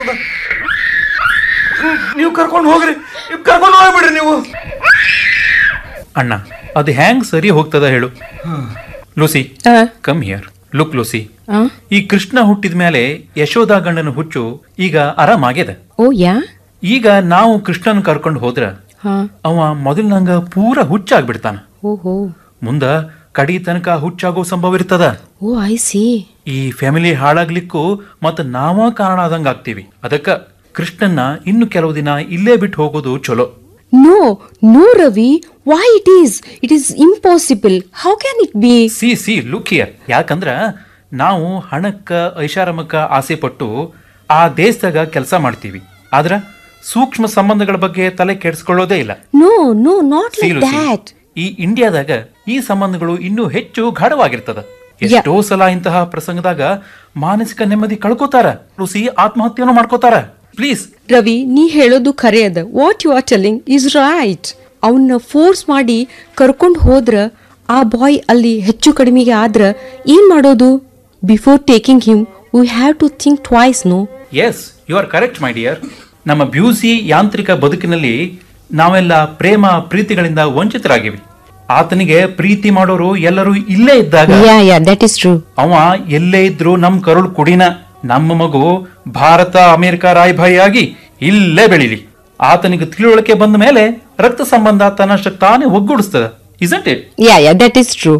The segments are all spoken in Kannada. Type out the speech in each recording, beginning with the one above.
ನೀವು ಕರ್ಕೊಂಡು ಹೋಗ್ರಿ ನೀವು ಕರ್ಕೊಂಡು ಹೋಗ್ಬಿಡ್ರಿ ನೀವು ಅಣ್ಣ ಅದು ಹ್ಯಾಂಗ್ ಸರಿ ಹೋಗ್ತದ ಹೇಳು ಲೂಸಿ ಆ, ಕಮ್ ಹಿಯರ್ ಲುಕ್ ಲೂಸಿ ಆ, ಈ ಕೃಷ್ಣ ಹುಟ್ಟಿದ ಮೇಲೆ ಯಶೋಧ ಗಂಡನ ಹುಚ್ಚು ಈಗ ಆರಾಮಾಗ್ಯದ ಓ ಯಾ ಈಗ ನಾವು ಕೃಷ್ಣನ್ ಕರ್ಕೊಂಡು ಹೋದ್ರ ಹಾ ಅವ ಮೊದಲಿನಂಗ ಪೂರ ಹುಚ್ಚಾಗ್ಬಿಡ್ತಾನ ಓಹೋ ಮುಂದ ಕಡಿ ತನಕ ಹುಚ್ಚಾಗೋ ಸಂಭವ ಇರ್ತದ ಓ ಐ ಸಿ ಈ ಫ್ಯಾಮಿಲಿ ಹಾಳಾಗ್ಲಿಕ್ಕೂ ಮತ್ತ ನಾವ ಕಾರಣ ಆದಂಗ ಆಗ್ತೀವಿ ಅದಕ್ಕ ಕೃಷ್ಣನ್ನ ಇನ್ನು ಕೆಲವು ದಿನ ಇಲ್ಲೇ ಬಿಟ್ಟು ಹೋಗೋದು ಚಲೋ no no Ravi why it is it is impossible how can it be see see look here ಯಾಕಂದ್ರ ನಾವು ಹಣಕ್ಕ ಐಷಾರಾಮಕ್ಕ ಆಸೆ ಪಟ್ಟು ಆ ದೇಶದಾಗ ಕೆಲಸ ಮಾಡ್ತೀವಿ ಆದ್ರ ಸೂಕ್ಷ್ಮ ಸಂಬಂಧಗಳ ಬಗ್ಗೆ ತಲೆ ಕೆಡಿಸ್ಕೊಳ್ಳೋದೇ ಇಲ್ಲ no no not See, like Lucy, that ಈ ಇಂಡಿಯಾದಾಗ ಈ ಸಂಬಂಧಗಳು ಇನ್ನೂ ಹೆಚ್ಚು ಗಾಢವಾಗಿರ್ತದ ಎಷ್ಟೋ ಸಲ ಇಂತಹ ಪ್ರಸಂಗದಾಗ ಮಾನಸಿಕ ನೆಮ್ಮದಿ ಕಳ್ಕೋತಾರ ಲೂಸಿ ಆತ್ಮಹತ್ಯೆನೂ ಮಾಡ್ಕೋತಾರ ಪ್ಲೀಸ್ ರವಿ ನೀ ಹೇಳೋದು ಖರೆ ಅದ what you are telling is right ಅವನ್ನ ಫೋರ್ಸ್ ಮಾಡಿ ಕರ್ಕೊಂಡು ಹೋದ್ರ ಆ ಬಾಯ್ ಅಲ್ಲಿ ಹೆಚ್ಚು ಕಡಿಮೆಗೆ ಆದ್ರ ಏನ್ ಮಾಡೋದು before taking him we have to think twice no yes you are correct my dear ನಮ್ಮ ಬ್ಯೂಸಿ ಯಾಂತ್ರಿಕ ಬದುಕಿನಲ್ಲಿ ನಾವೆಲ್ಲ ಪ್ರೇಮ ಪ್ರೀತಿಗಳಿಂದ ವಂಚಿತರಾಗಿವಿ ಆತನಿಗೆ ಪ್ರೀತಿ ಮಾಡೋರು ಎಲ್ಲರೂ ಇಲ್ಲೇ ಇದ್ದಾಗ yeah yeah that is true ಅವ ಎಲ್ಲೇ ಇದ್ರು ನಮ್ ಕರುಳು ಕುಡಿನ ನಮ್ಮ ಮಗು ಭಾರತ ಅಮೆರಿಕ ರಾಯಭಾರಿಯಾಗಿ ಇಲ್ಲೇ ಬೆಳಿಲಿ ಆತನಿಗೆ ತಿಳುವಳಿಕೆ ಬಂದ ಮೇಲೆ ರಕ್ತ ಸಂಬಂಧ ತನ್ನಷ್ಟ ತಾನೇ ಒಗ್ಗೂಡಿಸ್ತದ isn't it yeah yeah that is true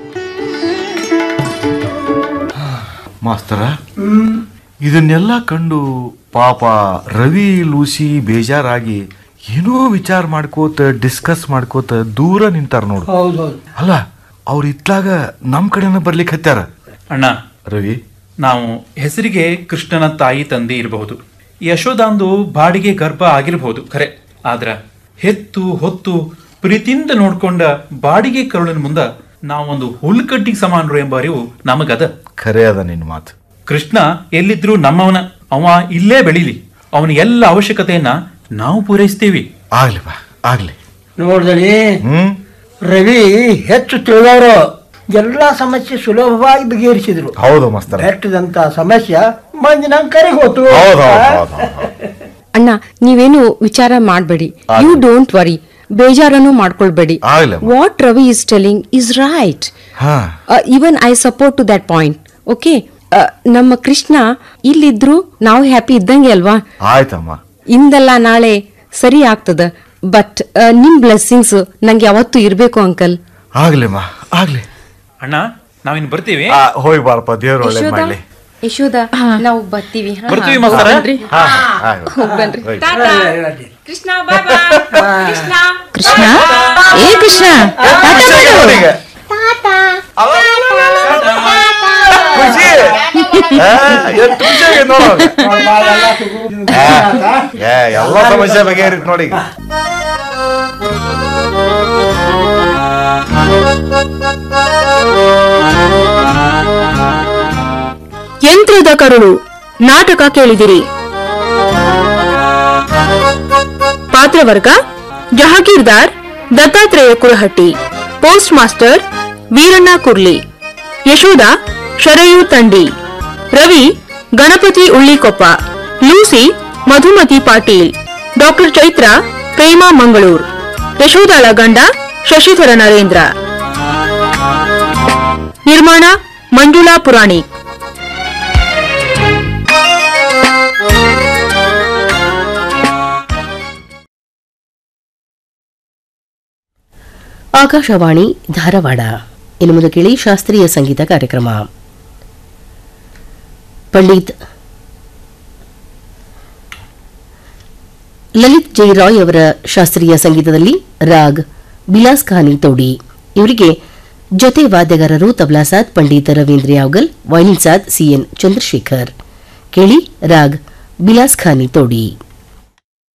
ಮಾಸ್ತರ ಇದನ್ನೆಲ್ಲ ಕಂಡು ಪಾಪ ರವಿ ಲೂಸಿ ಬೇಜಾರಾಗಿ ಏನೋ ವಿಚಾರ ಮಾಡ್ಕೋತ ಡಿಸ್ಕಸ್ ಮಾಡ್ಕೋತ ದೂರ ನಿಂತಾರ ನೋಡು ಹೌದೌದು ಅಲ್ಲ ಅವ್ರ ಇತ್ಲಾಗ ನಮ್ ಕಡೆನ ಬರ್ಲಿಕ್ಕೆ ಹತ್ಯಾರ ಅಣ್ಣ ರವಿ ನಾವು ಹೆಸರಿಗೆ ಕೃಷ್ಣನ ತಾಯಿ ತಂದೆ ಇರಬಹುದು ಯಶೋದಾಂದು ಬಾಡಿಗೆ ಗರ್ಭ ಆಗಿರಬಹುದು ಖರೆ ಆದ್ರ ಹೆತ್ತು ಹೊತ್ತು ಪ್ರೀತಿಯಿಂದ ನೋಡ್ಕೊಂಡ ಬಾಡಿಗೆ ಕರುಳಿನ ಮುಂದ ನಾವೊಂದು ಹುಲ್ಕಡ್ಡಿಗೆ ಸಮಾನರು ಎಂಬ ಅರಿವು ನಮಗದ ಖರೆ ಅದ ನಿನ್ ಮಾತು ಕೃಷ್ಣ ಎಲ್ಲಿದ್ರು ನಮ್ಮವನ ಅವ ಇಲ್ಲೇ ಬೆಳಿಲಿ ಅವನ ಎಲ್ಲ ಅವಶ್ಯಕತೆಯನ್ನ ನಾವು ಪೂರೈಸ್ತೀವಿ ಆಗ್ಲಿ ಬಾ ಆಗ್ಲಿ ನೋಡ್ದಳಿ ಹ್ಮ್ ರವಿ ಹೆಚ್ಚು ತಿಳಿದವರು ಎಲ್ಲಾ ಸಮಸ್ಯೆ ಸುಲಭವಾಗಿ ಬಗೆಹರಿಸಿದ್ರು ಹೌದು ಮಾಸ್ತರ ಬೆಟ್ಟದಂತ ಸಮಸ್ಯೆ ಮಂದಿನ ಕರೆಗೆ ಹೋತು ಹೌದು ಹೌದು ಹೌದು ಹೌದು ಅಣ್ಣ ನೀವೇನು ವಿಚಾರ ಮಾಡಬೇಡಿ ಯು ಡೋಂಟ್ ವರಿ ಬೇಜಾರನ್ನು ಮಾಡ್ಕೊಳ್ಬೇಡಿ ಆಗ್ಲಿ ಅಮ್ಮ. What Ravi is telling is right ಹಾ even I support to that point okay ನಮ್ಮ ಕೃಷ್ಣ ಇಲ್ಲಿದ್ರು ನಾವು ಹ್ಯಾಪಿ ಇದ್ದಂಗೆ ಅಲ್ವಾ ಆಯ್ತಮ್ಮ ಇಂದಲ್ಲ ನಾಳೆ ಸರಿ ಆಗ್ತದ ಬಟ್ ನಿಮ್ ಬ್ಲೆಸ್ಸಿಂಗ್ಸ್ ನಂಗೆ ಯಾವತ್ತೂ ಇರ್ಬೇಕು ಅಂಕಲ್ ಆಗ್ಲಿಮ್ಮ ಆಗ್ಲಿ ಅಣ್ಣ ನಾವಿನ್ ಬರ್ತೀವಿ ಆ, ಹೋಗಿ ಬಾರಪ್ಪ ದೇವ್ರು ಒಳ್ಳೇದ್ ಮಾಡ್ಲಿ ಯಶೋದ ನಾವು ಬರ್ತೀವಿ ಹಾ? ಬರ್ತೀವಿ ಮಾಸ್ತರ ಹಾ ಹಾ, ಆಗ್ಲಿ. ಹೋಗ್ ಬನ್ರಿ Right. ಕೃಷ್ಣ ಬಾಯ್ ಕೃಷ್ಣ ಕೃಷ್ಣ ಏ ಕೃಷ್ಣ ಖುಷಿ ಆಗಿದೆ ಅವನಿಗೆ. ಖುಷಿ ಆ, ಎಷ್ಟ್ ಖುಷಿ ಆಗಿದೆ ನೋಡು ಅವ್ನಿಗೆ. ಆ, ಏ, ಎಲ್ಲ ಸಮಸ್ಯೆ ಬಗೆಹರಿತ್ ನೋಡಿ ಈಗ. ಯಂತ್ರದ ಕರುಳು ನಾಟಕ ಕೇಳಿದಿರಿ ಪಾತ್ರವರ್ಗ Jahagirdar Dattatreya Kurahatti post master Veeranna Kurli Yashoda Sharayu Tandi Ravi Ganapati Ullikoppa Lucy Madhumati Patil doctor Chaitra Prema Mangalur ಯಶೋದಾಳ ಗಂಡ ಶಶಿಧರ ನರೇಂದ್ರ ನಿರ್ಮಾಣ ಮಂಜುಳಾ ಪುರಾಣಿಕ್ ಆಕಾಶವಾಣಿ ಧಾರವಾಡ ಇನ್ನು ಮುಂದೆ ಕೇಳಿ ಶಾಸ್ತ್ರೀಯ ಸಂಗೀತ ಕಾರ್ಯಕ್ರಮ ಪಂಡಿತ್ ಲಲಿತ್ ಜೈ ರಾಯ್ ಅವರ ಶಾಸ್ತ್ರೀಯ ಸಂಗೀತದಲ್ಲಿ ರಾಗ್ ಬಿಲಾಸ್ ಖಾನಿ ತೋಡಿ ಇವರಿಗೆ ಜೊತೆ ವಾದ್ಯಗಾರರು ತಬ್ಲಾ ಸಾದ್ ಪಂಡಿತ್ ರವೀಂದ್ರ ಯಾವ್ಗಲ್ ವೈಲಿನ್ ಸಾದ್ ಸಿಎನ್ ಚಂದ್ರಶೇಖರ್ ಕೇಳಿ ರಾಗ್ ಬಿಲಾಸ್ ಖಾನಿ ತೋಡಿ